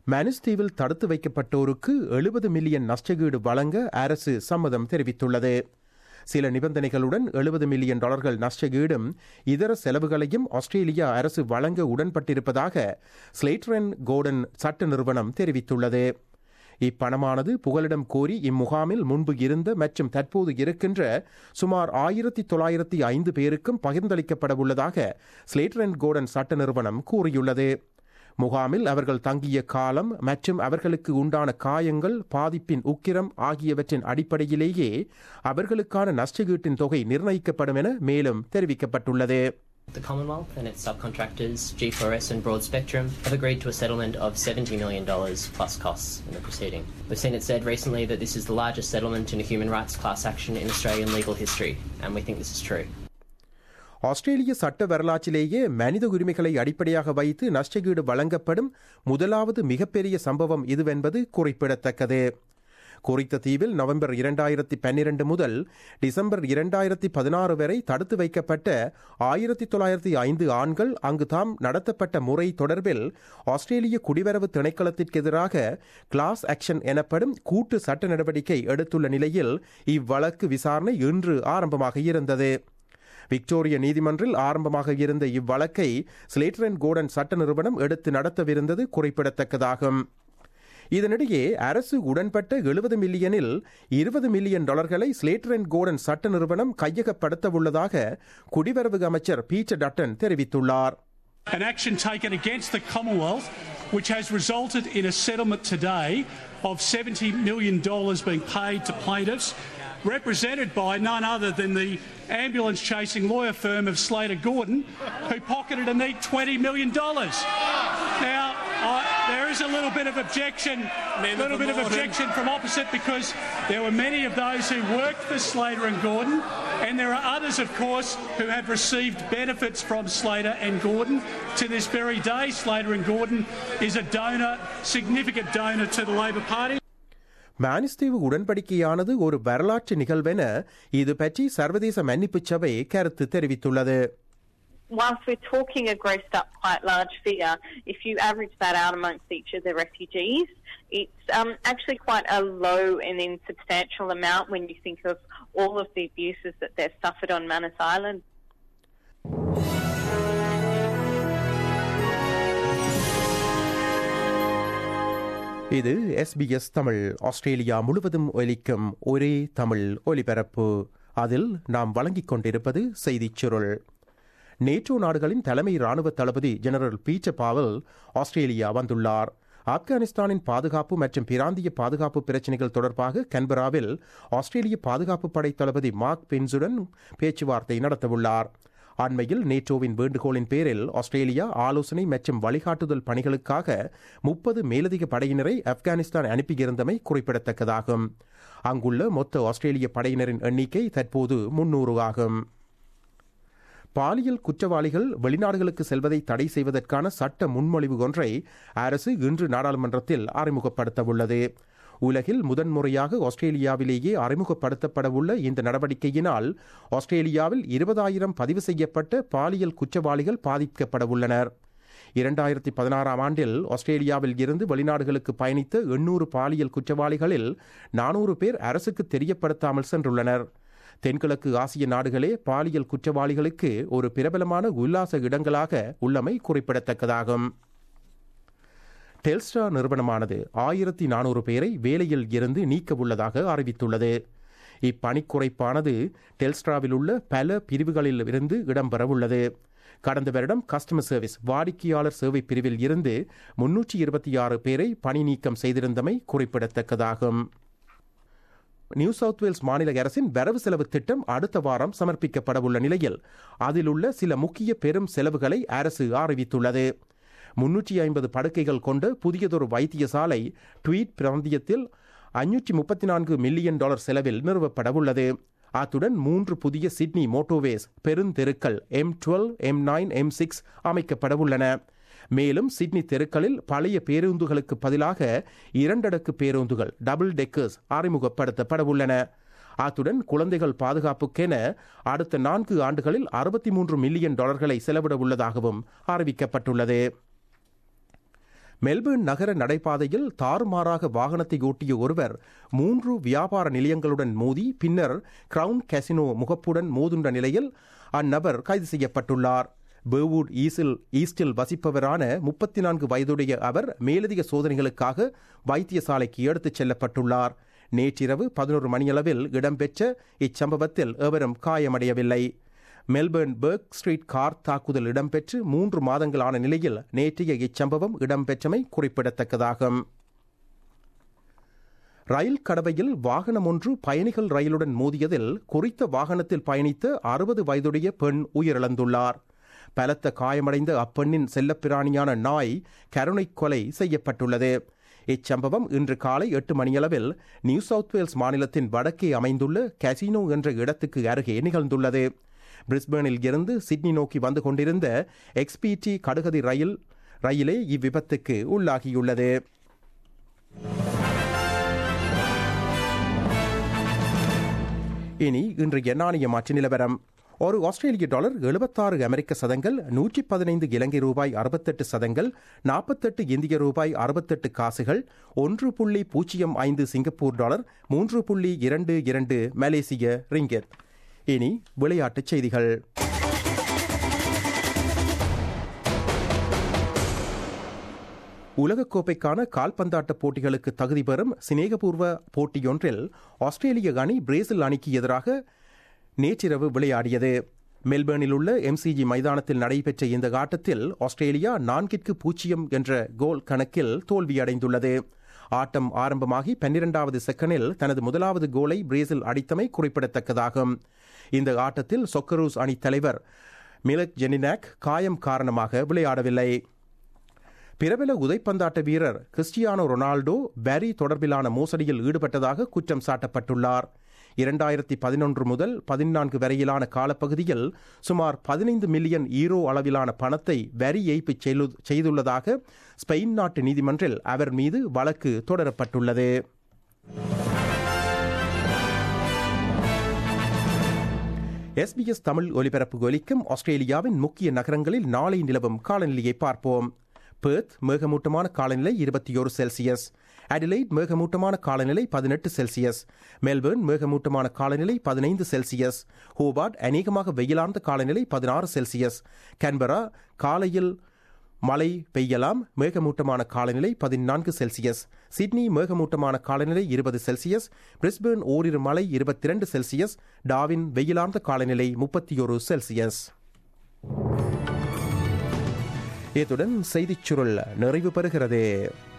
மனிஸ் தீவில் தடுத்து வைக்கப்பட்டோருக்கு எழுபது மில்லியன் நஷ்டஈடு வழங்க அரசு சம்மதம் தெரிவித்துள்ளது சில நிபந்தனைகளுடன் எழுபது மில்லியன் டாலர்கள் நஷ்டஈடும் இதர செலவுகளையும் ஆஸ்திரேலியா அரசு வழங்க உடன்பட்டிருப்பதாக ஸ்லேட்ரன் கோர்டன் சட்ட நிறுவனம் தெரிவித்துள்ளது இப்பணமானது புகலிடம் கோரி இம்முகாமில் முன்பு இருந்த மற்றும் தற்போது இருக்கின்ற சுமார் ஆயிரத்தி தொள்ளாயிரத்தி ஐந்து பேருக்கும் பகிர்ந்தளிக்கப்பட உள்ளதாக ஸ்லேட்ரன் கோர்டன் சட்ட நிறுவனம் கூறியுள்ளது முகாமில் அவர்கள் தங்கிய காலம் மற்றும் அவர்களுக்கு உண்டான காயங்கள் பாதிப்பின் உக்கிரம் ஆகியவற்றின் அடிப்படையிலேயே அவர்களுக்கான நஷ்டஈட்டின் தொகை நிர்ணயிக்கப்படும் என மேலும் தெரிவிக்கப்பட்டுள்ளது The Commonwealth and its subcontractors, G4S and Broad Spectrum, have agreed to a settlement of $70 million plus costs in the proceeding. We've seen it said recently that this is the largest settlement in a human rights class action in Australian legal history, and we think this is true. ஆஸ்திரேலிய சட்ட வரலாற்றிலேயே மனித உரிமைகளை அடிப்படையாக வைத்து நஷ்டஈடு வழங்கப்படும் முதலாவது மிகப்பெரிய சம்பவம் இதுவென்பது குறிப்பிடத்தக்கது குறித்த தீவில் நவம்பர் இரண்டாயிரத்தி பன்னிரண்டு முதல் டிசம்பர் இரண்டாயிரத்தி பதினாறு வரை தடுத்து வைக்கப்பட்ட ஆயிரத்தி தொள்ளாயிரத்தி ஐந்து ஆண்கள் அங்கு தாம் நடத்தப்பட்ட முறை தொடர்பில் ஆஸ்திரேலிய குடிவரவு திணைக்களத்திற்கு எதிராக கிளாஸ் ஆக்ஷன் எனப்படும் கூட்டு சட்ட நடவடிக்கை எடுத்துள்ள நிலையில் இவ்வழக்கு விசாரணை இன்று ஆரம்பமாக இருந்தது விக்டோரிய நீதிமன்றில் ஆரம்பமாக இருந்த இவ்வழக்கை ஸ்லேட்டர் கோர்டன் சட்ட நிறுவனம் எடுத்து நடத்தவிருந்தது குறிப்பிடத்தக்கதாகும் இதனிடையே அரசு உடன்பட்ட எழுபது மில்லியனில் இருபது மில்லியன் டாலர்களை ஸ்லேட்டர் அண்ட் கோர்டன் சட்ட நிறுவனம் கையகப்படுத்த உள்ளதாக குடிவரவு அமைச்சர் பீட்டர் டட்டன் தெரிவித்துள்ளார் An action taken against the Commonwealth, which has resulted in a settlement today of $70 million being paid to plaintiffs, represented by none other than the ambulance chasing lawyer firm of Slater Gordon, who pocketed a neat $20 million. Now, I, there is a little bit of objection, a little bit of objection from opposite because there were many of those who worked for Slater and Gordon, and there are others, of course, who have received benefits from Slater and Gordon. To this very day, Slater and Gordon is a donor, significant donor to the Labor Party. மானிஸ்தீவு உடன்படிக்கையானது ஒரு வரலாற்று நிகழ்வென இது பற்றி சர்வதேச மன்னிப்பு சபை கருத்து தெரிவித்துள்ளது whilst we're talking a grossed up quite large figure, if you average that out amongst each of the refugees, it's um, actually quite a low and insubstantial amount when you think of all of the abuses that they've suffered on Manus Island. இது SBS Tamil Australia முழுவதும் ஒலிக்கும் ஒரே தமிழ் ஒலிபரப்பு அதில் நாம் வழங்கிக் கொண்டிருப்பது செய்திச் சுருள் நேட்டோ நாடுகளின் தலைமை ராணுவ தளபதி ஜெனரல் பீட்டர் பாவல் ஆஸ்திரேலியா வந்துள்ளார் ஆப்கானிஸ்தானின் பாதுகாப்பு மற்றும் பிராந்திய பாதுகாப்பு பிரச்சினைகள் தொடர்பாக கன்பராவில் ஆஸ்திரேலிய பாதுகாப்பு படை தளபதி மார்க் பென்சுடன் பேச்சுவார்த்தை நடத்தவுள்ளார் அண்மையில் நேட்டோவின் வேண்டுகோளின் பேரில் ஆஸ்திரேலியா ஆலோசனை மற்றும் வழிகாட்டுதல் பணிகளுக்காக முப்பது மேலதிக படையினரை ஆப்கானிஸ்தான் அனுப்பியிருந்தமை குறிப்பிடத்தக்கதாகும் அங்குள்ள மொத்த ஆஸ்திரேலிய படையினரின் எண்ணிக்கை தற்போது முன்னூறு ஆகும் பாலியல் குற்றவாளிகள் வெளிநாடுகளுக்கு செல்வதை தடை செய்வதற்கான சட்ட முன்மொழிவு ஒன்றை அரசு இன்று நாடாளுமன்றத்தில் அறிமுகப்படுத்தவுள்ளது உலகில் முதன்முறையாக ஆஸ்திரேலியாவிலேயே அறிமுகப்படுத்தப்படவுள்ள இந்த நடவடிக்கையினால் ஆஸ்திரேலியாவில் இருபதாயிரம் பதிவு செய்யப்பட்ட பாலியல் குற்றவாளிகள் பாதிக்கப்படவுள்ளனர் இரண்டாயிரத்தி பதினாறாம் ஆண்டில் ஆஸ்திரேலியாவில் இருந்து வெளிநாடுகளுக்கு பயணித்த எண்ணூறு பாலியல் குற்றவாளிகளில் நானூறு பேர் அரசுக்கு தெரியப்படுத்தாமல் சென்றுள்ளனர் தென்கிழக்கு ஆசிய நாடுகளே பாலியல் குற்றவாளிகளுக்கு ஒரு பிரபலமான உல்லாச இடங்களாக உள்ளமை குறிப்பிடத்தக்கதாகும் டெல்ஸ்டா நிறுவனமானது ஆயிரத்தி நானூறு பேரை வேலையில் இருந்து நீக்க உள்ளதாக அறிவித்துள்ளது இப்பணிக்குறைப்பானது டெல்ஸ்ட்ராவில் உள்ள பல பிரிவுகளில் இருந்து இடம்பெறவுள்ளது கடந்த வருடம் கஸ்டமர் சர்வீஸ் வாடிக்கையாளர் சேவை பிரிவில் இருந்து முன்னூற்றி இருபத்தி ஆறு பேரை பணி நீக்கம் செய்திருந்தமை குறிப்பிடத்தக்கதாகும் நியூ சவுத் வேல்ஸ் மாநில அரசின் வரவு செலவு திட்டம் அடுத்த வாரம் சமர்ப்பிக்கப்படவுள்ள நிலையில் அதில் உள்ள சில முக்கிய பெரும் செலவுகளை அரசு அறிவித்துள்ளது முன்னூற்றி ஐம்பது படுக்கைகள் கொண்ட புதியதொரு வைத்தியசாலை ட்வீட் பிராந்தியத்தில் ஐநூற்றி முப்பத்தி நான்கு மில்லியன் டாலர் செலவில் நிறுவப்படவுள்ளது அத்துடன் மூன்று புதிய சிட்னி மோட்டோவேஸ் பெருந்தெருக்கள் M twelve M nine M six அமைக்கப்படவுள்ளன மேலும் சிட்னி தெருக்களில் பழைய பேருந்துகளுக்கு பதிலாக இரண்டடுக்கு பேருந்துகள் டபுள் டெக்கர்ஸ் அறிமுகப்படுத்தப்படவுள்ளன அத்துடன் குழந்தைகள் பாதுகாப்புக்கென அடுத்த நான்கு ஆண்டுகளில் அறுபத்தி மூன்று மில்லியன் டாலர்களை செலவிட உள்ளதாகவும் அறிவிக்கப்பட்டுள்ளது மெல்பர்ன் நகர நடைபாதையில் தாறுமாறாக வாகனத்தை ஓட்டிய ஒருவர் மூன்று வியாபார நிலையங்களுடன் மோதி பின்னர் கிரவுன் கசினோ முகப்புடன் மோதுண்ட நிலையில் அந்நபர் கைது செய்யப்பட்டுள்ளார் பேர்வுட் ஈஸில் ஈஸ்டில் வசிப்பவரான முப்பத்தி நான்கு வயதுடைய அவர் மேலதிக சோதனைகளுக்காக வைத்தியசாலைக்கு எடுத்துச் செல்லப்பட்டுள்ளார் நேற்றிரவு பதினோரு மணியளவில் இடம்பெற்ற இச்சம்பவத்தில் எவரும் காயமடையவில்லை மெல்பர்ன் பெர்க் ஸ்ட்ரீட் கார் தாக்குதல் இடம்பெற்று மூன்று மாதங்களான நிலையில் நேற்றைய இச்சம்பவம் இடம்பெற்றமை குறிப்பிடத்தக்கதாகும் ரயில் கடவையில் வாகனம் ஒன்று பயணிகள் ரயிலுடன் மோதியதில் குறித்த வாகனத்தில் பயணித்த அறுபது வயதுடைய பெண் உயிரிழந்துள்ளார் பலத்த காயமடைந்த அப்பெண்ணின் செல்லப்பிராணியான நாய் கருணை கொலை செய்யப்பட்டுள்ளது இச்சம்பவம் இன்று காலை எட்டு மணியளவில் நியூ சவுத் வேல்ஸ் மாநிலத்தின் வடக்கே அமைந்துள்ள கசினோ என்ற இடத்துக்கு அருகே நிகழ்ந்துள்ளது பிரிஸ்பேனில் இருந்து சிட்னி நோக்கி வந்து கொண்டிருந்த எக்ஸ்பிடி கடுகதி ரயில் ரயிலே இவ்விபத்துக்கு உள்ளாகியுள்ளது இனி இன்றைய நாணய மாற்று நிலவரம் ஒரு ஆஸ்திரேலிய டாலர் எழுபத்தாறு அமெரிக்க சதங்கள் நூற்றி பதினைந்து இலங்கை ரூபாய் அறுபத்தெட்டு சதங்கள் நாற்பத்தெட்டு இந்திய ரூபாய் அறுபத்தெட்டு காசுகள் ஒன்று புள்ளி பூஜ்ஜியம் ஐந்து சிங்கப்பூர் டாலர் மூன்று புள்ளி இரண்டு இரண்டு மலேசிய ரிங்கெட் இனி விளையாட்டுச் செய்திகள் உலகக்கோப்பைக்கான கால்பந்தாட்ட போட்டிகளுக்கு தகுதி பெறும் சிநேகபூர்வ போட்டியொன்றில் ஆஸ்திரேலிய அணி பிரேசில் அணிக்கு எதிராக நேற்றிரவு விளையாடியது மெல்பர்னில் உள்ள எம்சிஜி மைதானத்தில் நடைபெற்ற இந்த ஆட்டத்தில் ஆஸ்திரேலியா நான்கிற்கு பூஜ்ஜியம் என்ற கோல் கணக்கில் தோல்வியடைந்துள்ளது ஆட்டம் ஆரம்பமாகி பன்னிரண்டாவது செகண்டில் தனது முதலாவது கோலை பிரேசில் அடித்தமை குறிப்பிடத்தக்கதாகும் இந்த ஆட்டத்தில் சொக்கரூஸ் அணி தலைவர் மிலக் ஜெனினாக் காயம் காரணமாக விளையாடவில்லை பிரபல உதைப்பந்தாட்ட வீரர் கிறிஸ்டியானோ ரொனால்டோ பேரி தொடர்பிலான மோசடியில் ஈடுபட்டதாக குற்றம் சாட்டப்பட்டுள்ளார் இரண்டாயிரத்தி பதினொன்று முதல் பதினான்கு வரையிலான காலப்பகுதியில் சுமார் பதினைந்து மில்லியன் ஈரோ அளவிலான பணத்தை வரி ஏய்ப்பு செய்துள்ளதாக ஸ்பெயின் நாட்டு நீதிமன்றில் அவர் மீது வழக்கு தொடரப்பட்டுள்ளது எஸ்பிஎஸ் தமிழ் ஒலிபரப்பு ஒலிக்கும் ஆஸ்திரேலியாவின் முக்கிய நகரங்களில் நாளை நிலவும் காலநிலையை பார்ப்போம் பெர்த் மேகமூட்டமான காலநிலை இருபத்தி ஒரு செல்சியஸ் அடிலைட் மேகமூட்டமான காலநிலை பதினெட்டு செல்சியஸ் மெல்பர்ன் மேகமூட்டமான காலநிலை பதினைந்து செல்சியஸ் ஹோபார்ட் அநேகமாக வெயிலார்ந்த காலநிலை பதினாறு செல்சியஸ் கேன்பரா காலையில் மழை பெய்யலாம் மேகமூட்டமான காலநிலை பதினான்கு செல்சியஸ் சிட்னி மேகமூட்டமான காலநிலை இருபது செல்சியஸ் பிரிஸ்பேர்ன் ஓரிரு மழை இருபத்தி இரண்டு செல்சியஸ் டாவின் வெயிலார்ந்த காலநிலை முப்பத்தி ஒரு செல்சியஸ் இத்துடன் செய்திச் சுருள் நிறைவு பெறுகிறது